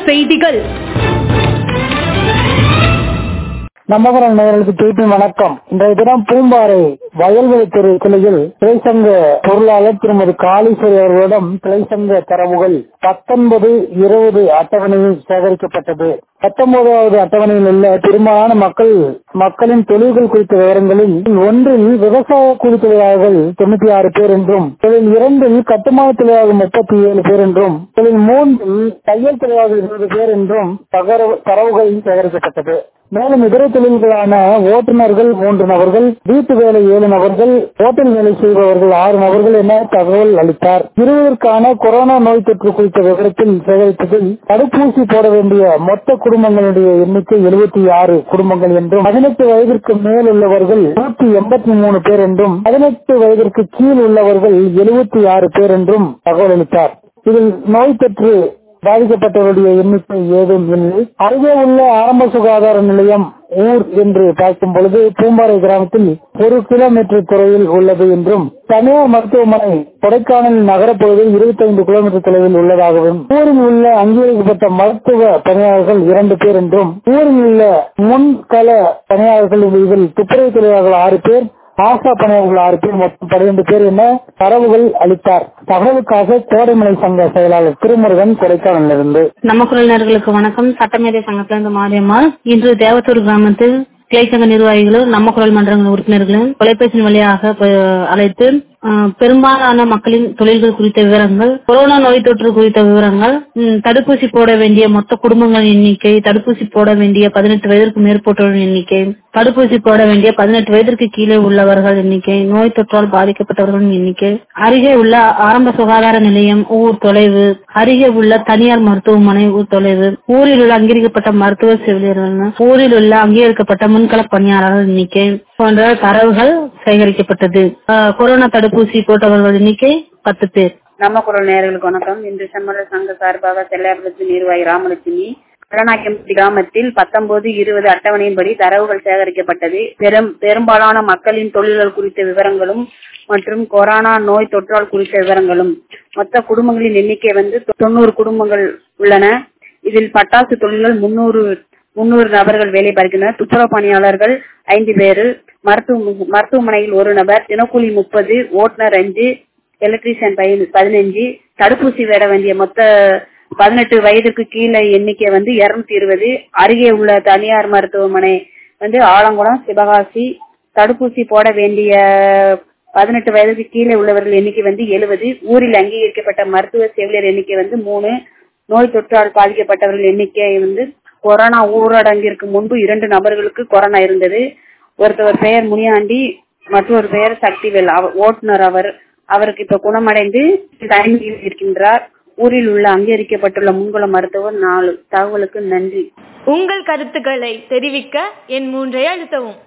செய்திகள் நமகரன் நேயர்களுக்கு திருப்பி வணக்கம் இன்றைய தினம் பூம்பாறை வயல்வெளி தெரு கிளையில் கிளைசங்க பொருளாளர் திருமதி காளீஸ்வரி அவர்களிடம் கிளைசங்க தரவுகள் பத்தொன்பது இருபது அட்டவணையில் சேகரிக்கப்பட்டது பத்தொன்பதாவது அட்டவணையில் உள்ள பெரும்பாலான மக்கள் மக்களின் தொழில்கள் குறித்த விவரங்களில் ஒன்றில் விவசாய கூலி தொழிலாளர்கள் தொண்ணூத்தி ஆறு பேர் என்றும் தொழில் இரண்டில் கட்டுமான தொழிலாளர்கள் முப்பத்தி ஏழு பேர் என்றும் தொழில் மூன்றில் தையல் தொழிலாளர்கள் இருபது பேர் என்றும் தகர- தரவுகள் சேகரிக்கப்பட்டது மேலும் இதர தொழில்களான ஓட்டுநர்கள் மூன்று நபர்கள் வீட்டு வேலை ஏழு நபர்கள் ஹோட்டல் வேலை செய்பவர்கள் ஆறு நபர்கள் என தகவல் அளித்தார் இருவருக்கான கொரோனா நோய் தொற்று குறித்த விவரத்தில் சேகரித்ததில் தடுப்பூசி போட வேண்டிய மொத்த குடும்பங்களுடைய எண்ணிக்கை எழுபத்தி ஆறு குடும்பங்கள் என்றும் பதினெட்டு வயதிற்கு மேல் உள்ளவர்கள் நூற்றி எண்பத்தி மூணு பேர் என்றும் பதினெட்டு வயதிற்கு கீழ் உள்ளவர்கள் எழுபத்தி ஆறு பேர் என்றும் தகவல் அளித்தார் இதில் நோய் தொற்று பாதிக்கப்பட்டவருடைய எண்ணிக்கை ஏதும் இல்லை அருகே உள்ள ஆரம்ப சுகாதார நிலையம் ஊர் என்று பார்க்கும் பொழுது பூம்பாறை கிராமத்தில் ஒரு கிலோமீட்டர் தொலைவில் உள்ளது என்றும் தனியார் மருத்துவமனை கொடைக்கானல் நகரப்பகுதியில் இருபத்தி ஐந்து கிலோமீட்டர் தொலைவில் உள்ளதாகவும் ஊரில் உள்ள அங்கீகரிக்கப்பட்ட மருத்துவ பணியாளர்கள் இரண்டு பேர் என்றும் ஊரில் உள்ள முன்கள பணியாளர்கள் இதில் துப்புரவு தொழிலாளர்கள் ஆறு பேர் ஆசா பணியாளர்கள் ஆறு பேர் மொத்தம் பன்னிரண்டு பேர் என தரவுகள் அளித்தார் தகவலுக்காக கோடைமலை சங்க செயலாளர் திருமுருகன் கொடைக்கானலிருந்து நம்ம குரலினர்களுக்கு வணக்கம் சட்டமேதை சங்கத்திலிருந்து மாரியம்மாள் இன்று தேவத்தூர் கிராமத்தில் கிளைச்சங்க நிர்வாகிகளும் நம்ம குரல் மன்றங்கள் உறுப்பினர்களும் தொலைபேசி வழியாக ப- அழைத்து அஹ், பெரும்பாலான மக்களின் தொழில்கள் குறித்த விவரங்கள் கொரோனா நோய் தொற்று குறித்த விவரங்கள் ம், தடுப்பூசி போட வேண்டிய மொத்த குடும்பங்களின் எண்ணிக்கை தடுப்பூசி போட வேண்டிய பதினெட்டு வயதிற்கு மேற்பட்டோரின் எண்ணிக்கை தடுப்பூசி போட வேண்டிய பதினெட்டு வயதிற்கு கீழே உள்ளவர்கள் எண்ணிக்கை நோய் தொற்றால் பாதிக்கப்பட்டவர்களின் எண்ணிக்கை அருகே உள்ள ஆரம்ப சுகாதார நிலையம் ஊர் தொலைவு அருகே உள்ள தனியார் மருத்துவமனை ஊர் தொலைவு ஊரில் உள்ள அங்கீகரிக்கப்பட்ட மருத்துவ செவிலியர்கள் ஊரில் உள்ள அங்கீகரிக்கப்பட்ட முன்கள பணியாளர்கள் எண்ணிக்கை போன்ற தரவுகள் சேகரிக்கப்பட்டது ஆஹ், கொரோனா தடுப்பூசி போட்டவர்கள் எண்ணிக்கை பத்து பேர் நம்ம குரல் நேயர்களுக்கு வணக்கம் இன்று செம்மலர் சங்க சார்பாக செல்லாபுரத்து நிர்வாகி ராமலட்சுமி கருணாக்கம்பட்டி கிராமத்தில் பத்தொன்பது இருபது அட்டவணையின்படி தரவுகள் சேகரிக்கப்பட்டது பெரும் பெரும்பாலான மக்களின் தொழில்கள் குறித்த விவரங்களும் மற்றும் கொரோனா நோய் தொற்றால் குறித்த விவரங்களும் மொத்த குடும்பங்களின் எண்ணிக்கை வந்து தொண்ணூறு குடும்பங்கள் உள்ளன இதில் பட்டாசு தொழில்கள் முன்னூறு முன்னூறு நபர்கள் வேலை பார்க்கின்றனர் துப்புரவு பணியாளர்கள் ஐந்து பேரு மருத்துவ மருத்துவமனையில் ஒரு நபர் தினக்கூலி முப்பது ஓட்டுநர் அஞ்சு எலக்ட்ரீஷியன் பதினஞ்சு தடுப்பூசி விட வேண்டிய மொத்த பதினெட்டு வயதுக்கு கீழே எண்ணிக்கை வந்து இருநூத்தி இருபது அருகே உள்ள தனியார் மருத்துவமனை வந்து ஆலங்குளம் சிவகாசி தடுப்பூசி போட வேண்டிய பதினெட்டு வயதுக்கு கீழே உள்ளவர்கள் எண்ணிக்கை வந்து எழுபது ஊரில் அங்கீகரிக்கப்பட்ட மருத்துவ செவிலியர் எண்ணிக்கை வந்து மூணு நோய் தொற்றால் பாதிக்கப்பட்டவர்கள் எண்ணிக்கை வந்து கொரோனா ஊரடங்கிற்கு முன்பு இரண்டு நபர்களுக்கு கொரோனா இருந்தது ஒருத்தவர் பெயர் முனியாண்டி மற்றொரு பெயர் சக்திவேல் அவர் ஓட்டுநர் அவர் அவருக்கு இப்ப குணமடைந்து தனிமையில் இருக்கின்றார் ஊரில் உள்ள அங்கீகரிக்கப்பட்டுள்ள முன்குள மருத்துவர் நாலு தகவலுக்கு நன்றி உங்கள் கருத்துக்களை தெரிவிக்க என் மூன்றை அழுத்தவும்